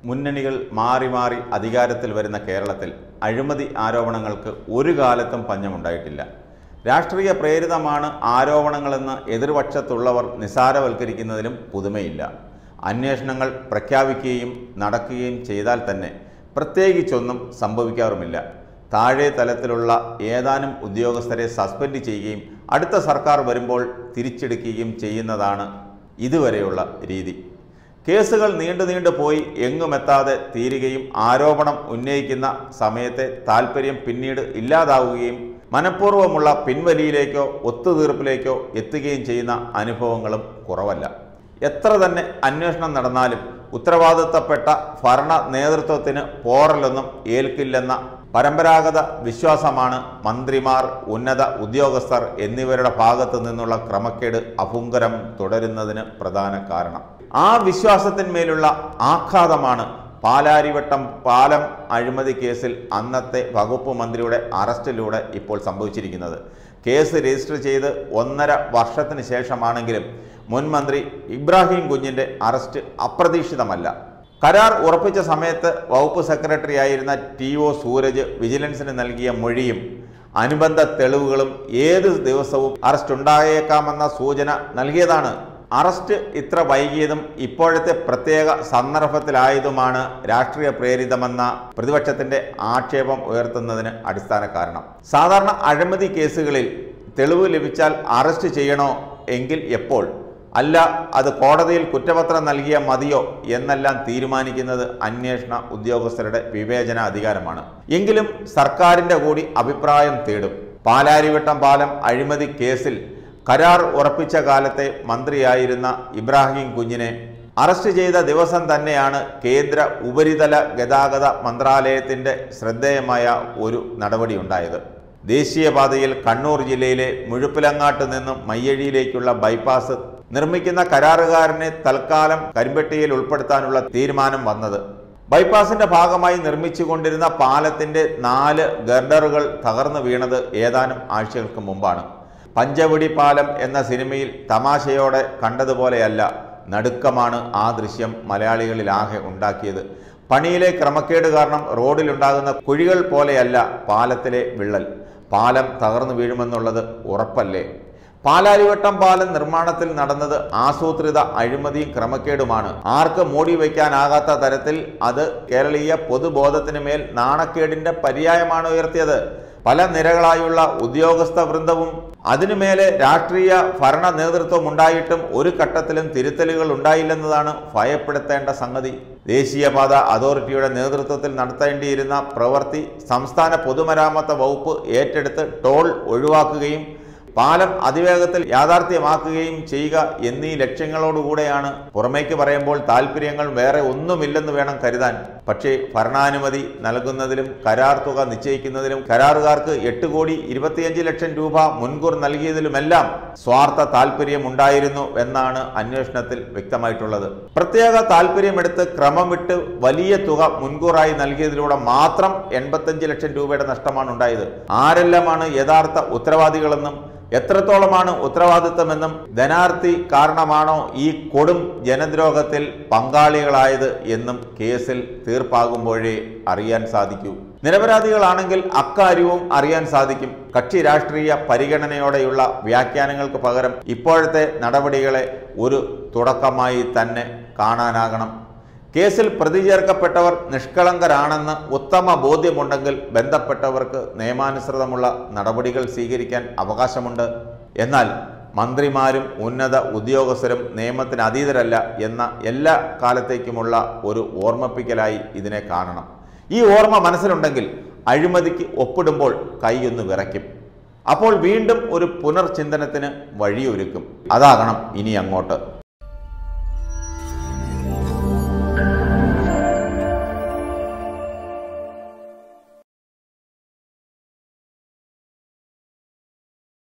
മുന്നണികൾ മാറി മാറി അധികാരത്തിൽ വരുന്ന കേരളത്തിൽ അഴിമതി ആരോപണങ്ങൾക്ക് ഒരു കാലത്തും പഞ്ഞമുണ്ടായിട്ടില്ല രാഷ്ട്രീയ പ്രേരിതമാണ് ആരോപണങ്ങളെന്ന് എതിർപക്ഷത്തുള്ളവർ നിസാരവൽക്കരിക്കുന്നതിലും പുതുമയില്ല അന്വേഷണങ്ങൾ പ്രഖ്യാപിക്കുകയും നടക്കുകയും ചെയ്താൽ തന്നെ പ്രത്യേകിച്ചൊന്നും സംഭവിക്കാറുമില്ല താഴെ തലത്തിലുള്ള ഏതാനും ഉദ്യോഗസ്ഥരെ സസ്പെൻഡ് ചെയ്യുകയും അടുത്ത സർക്കാർ വരുമ്പോൾ തിരിച്ചെടുക്കുകയും ചെയ്യുന്നതാണ് ഇതുവരെയുള്ള രീതി കേസുകൾ നീണ്ടു നീണ്ടു പോയി എങ്ങുമെത്താതെ തീരുകയും ആരോപണം ഉന്നയിക്കുന്ന സമയത്തെ താൽപ്പര്യം പിന്നീട് ഇല്ലാതാവുകയും മനഃപൂർവ്വമുള്ള പിൻവലിയിലേക്കോ ഒത്തുതീർപ്പിലേക്കോ എത്തുകയും ചെയ്യുന്ന അനുഭവങ്ങളും കുറവല്ല എത്ര തന്നെ അന്വേഷണം നടന്നാലും ഉത്തരവാദിത്തപ്പെട്ട ഭരണ നേതൃത്വത്തിന് പോറലൊന്നും ഏൽക്കില്ലെന്ന പരമ്പരാഗത വിശ്വാസമാണ് മന്ത്രിമാർ ഉന്നത ഉദ്യോഗസ്ഥർ എന്നിവരുടെ ഭാഗത്തു നിന്നുള്ള ക്രമക്കേട് അഭുങ്കരം തുടരുന്നതിന് പ്രധാന കാരണം ആ വിശ്വാസത്തിന്മേലുള്ള ആഘാതമാണ് പാലാരിവട്ടം പാലം അഴിമതി കേസിൽ അന്നത്തെ വകുപ്പ് മന്ത്രിയുടെ അറസ്റ്റിലൂടെ ഇപ്പോൾ സംഭവിച്ചിരിക്കുന്നത് കേസ് രജിസ്റ്റർ ചെയ്ത് ഒന്നര വർഷത്തിന് ശേഷമാണെങ്കിലും മുൻ മന്ത്രി ഇബ്രാഹിം കുഞ്ഞിൻ്റെ അറസ്റ്റ് അപ്രതീക്ഷിതമല്ല കരാർ ഉറപ്പിച്ച സമയത്ത് വകുപ്പ് സെക്രട്ടറി ആയിരുന്ന ടി ഒ സൂരജ് വിജിലൻസിന് നൽകിയ മൊഴിയും അനുബന്ധ തെളിവുകളും ഏത് ദിവസവും അറസ്റ്റ് ഉണ്ടായേക്കാമെന്ന സൂചന നൽകിയതാണ് അറസ്റ്റ് ഇത്ര വൈകിയതും ഇപ്പോഴത്തെ പ്രത്യേക സന്ദർഭത്തിലായതുമാണ് രാഷ്ട്രീയ പ്രേരിതമെന്ന പ്രതിപക്ഷത്തിന്റെ ആക്ഷേപം ഉയർത്തുന്നതിന് അടിസ്ഥാന കാരണം സാധാരണ അഴിമതി കേസുകളിൽ തെളിവ് ലഭിച്ചാൽ അറസ്റ്റ് ചെയ്യണോ എങ്കിൽ എപ്പോൾ അല്ല അത് കോടതിയിൽ കുറ്റപത്രം നൽകിയ മതിയോ എന്നെല്ലാം തീരുമാനിക്കുന്നത് അന്വേഷണ ഉദ്യോഗസ്ഥരുടെ വിവേചന അധികാരമാണ് എങ്കിലും സർക്കാരിന്റെ കൂടി അഭിപ്രായം തേടും പാലാരിവട്ടം പാലം അഴിമതി കേസിൽ കരാർ ഉറപ്പിച്ച കാലത്തെ മന്ത്രിയായിരുന്ന ഇബ്രാഹിം കുഞ്ഞിനെ അറസ്റ്റ് ചെയ്ത ദിവസം തന്നെയാണ് കേന്ദ്ര ഉപരിതല ഗതാഗത മന്ത്രാലയത്തിന്റെ ശ്രദ്ധേയമായ ഒരു നടപടിയുണ്ടായത് ദേശീയപാതയിൽ കണ്ണൂർ ജില്ലയിലെ മുഴുപ്പിലങ്ങാട്ട് നിന്നും മയ്യഴിയിലേക്കുള്ള ബൈപ്പാസ് നിർമ്മിക്കുന്ന കരാറുകാരനെ തൽക്കാലം കരിമ്പട്ടിയിൽ ഉൾപ്പെടുത്താനുള്ള തീരുമാനം വന്നത് ബൈപ്പാസിന്റെ ഭാഗമായി നിർമ്മിച്ചുകൊണ്ടിരുന്ന പാലത്തിന്റെ നാല് ഗർഡറുകൾ തകർന്നു വീണത് ഏതാനും ആഴ്ചകൾക്ക് മുമ്പാണ് പഞ്ചവടി പാലം എന്ന സിനിമയിൽ തമാശയോടെ കണ്ടതുപോലെയല്ല നടുക്കമാണ് ആ ദൃശ്യം മലയാളികളിലാകെ ഉണ്ടാക്കിയത് പണിയിലെ ക്രമക്കേട് കാരണം റോഡിലുണ്ടാകുന്ന കുഴികൾ പോലെയല്ല പാലത്തിലെ വിള്ളൽ പാലം തകർന്നു വീഴുമെന്നുള്ളത് ഉറപ്പല്ലേ പാലാരിവട്ടം പാലം നിർമ്മാണത്തിൽ നടന്നത് ആസൂത്രിത അഴിമതിയും ക്രമക്കേടുമാണ് ആർക്ക് മൂടി വയ്ക്കാനാകാത്ത തരത്തിൽ അത് കേരളീയ പൊതുബോധത്തിന് മേൽ നാണക്കേടിന്റെ പര്യായമാണ് ഉയർത്തിയത് പല നിരകളായുള്ള ഉദ്യോഗസ്ഥ വൃന്ദവും അതിനുമേലെ രാഷ്ട്രീയ ഭരണ നേതൃത്വം ഉണ്ടായിട്ടും ഒരു ഘട്ടത്തിലും തിരുത്തലുകൾ ഉണ്ടായില്ലെന്നതാണ് ഭയപ്പെടുത്തേണ്ട സംഗതി ദേശീയപാത അതോറിറ്റിയുടെ നേതൃത്വത്തിൽ നടത്തേണ്ടിയിരുന്ന പ്രവൃത്തി സംസ്ഥാന പൊതുമരാമത്ത് വകുപ്പ് ഏറ്റെടുത്ത് ടോൾ ഒഴിവാക്കുകയും പാലം അതിവേഗത്തിൽ യാഥാർത്ഥ്യമാക്കുകയും ചെയ്യുക എന്നീ ലക്ഷ്യങ്ങളോടുകൂടെയാണ് പുറമേക്ക് പറയുമ്പോൾ താല്പര്യങ്ങൾ വേറെ ഒന്നുമില്ലെന്ന് വേണം കരുതാൻ പക്ഷേ ഭരണാനുമതി നൽകുന്നതിലും കരാർ തുക നിശ്ചയിക്കുന്നതിലും കരാറുകാർക്ക് എട്ട് കോടി ഇരുപത്തിയഞ്ച് ലക്ഷം രൂപ മുൻകൂർ നൽകിയതിലുമെല്ലാം സ്വാർത്ഥ താല്പര്യം ഉണ്ടായിരുന്നു എന്നാണ് അന്വേഷണത്തിൽ വ്യക്തമായിട്ടുള്ളത് പ്രത്യേക താല്പര്യമെടുത്ത് ക്രമം വിട്ട് വലിയ തുക മുൻകൂറായി നൽകിയതിലൂടെ മാത്രം എൺപത്തഞ്ച് ലക്ഷം രൂപയുടെ നഷ്ടമാണ് ഉണ്ടായത് ആരെല്ലാമാണ് യഥാർത്ഥ ഉത്തരവാദികളെന്നും എത്രത്തോളമാണ് ഉത്തരവാദിത്തമെന്നും ധനാർത്ഥി കാരണമാണോ ഈ കൊടും ജനദ്രോഹത്തിൽ പങ്കാളികളായത് എന്നും കേസിൽ തീർപ്പാകുമ്പോഴേ അറിയാൻ സാധിക്കൂ നിരപരാധികളാണെങ്കിൽ അക്കാര്യവും അറിയാൻ സാധിക്കും കക്ഷി രാഷ്ട്രീയ പരിഗണനയോടെയുള്ള വ്യാഖ്യാനങ്ങൾക്ക് പകരം ഇപ്പോഴത്തെ നടപടികളെ ഒരു തുടക്കമായി തന്നെ കാണാനാകണം കേസിൽ പ്രതി ചേർക്കപ്പെട്ടവർ നിഷ്കളങ്കരാണെന്ന് ഉത്തമ ബോധ്യമുണ്ടെങ്കിൽ ബന്ധപ്പെട്ടവർക്ക് നിയമാനുസൃതമുള്ള നടപടികൾ സ്വീകരിക്കാൻ അവകാശമുണ്ട് എന്നാൽ മന്ത്രിമാരും ഉന്നത ഉദ്യോഗസ്ഥരും നിയമത്തിന് അതീതരല്ല എന്ന എല്ലാ കാലത്തേക്കുമുള്ള ഒരു ഓർമ്മിപ്പിക്കലായി ഇതിനെ കാണണം ഈ ഓർമ്മ മനസ്സിലുണ്ടെങ്കിൽ അഴിമതിക്ക് ഒപ്പിടുമ്പോൾ കൈയൊന്ന് വിറയ്ക്കും അപ്പോൾ വീണ്ടും ഒരു പുനർചിന്തനത്തിന് വഴിയൊരുക്കും അതാകണം ഇനി അങ്ങോട്ട്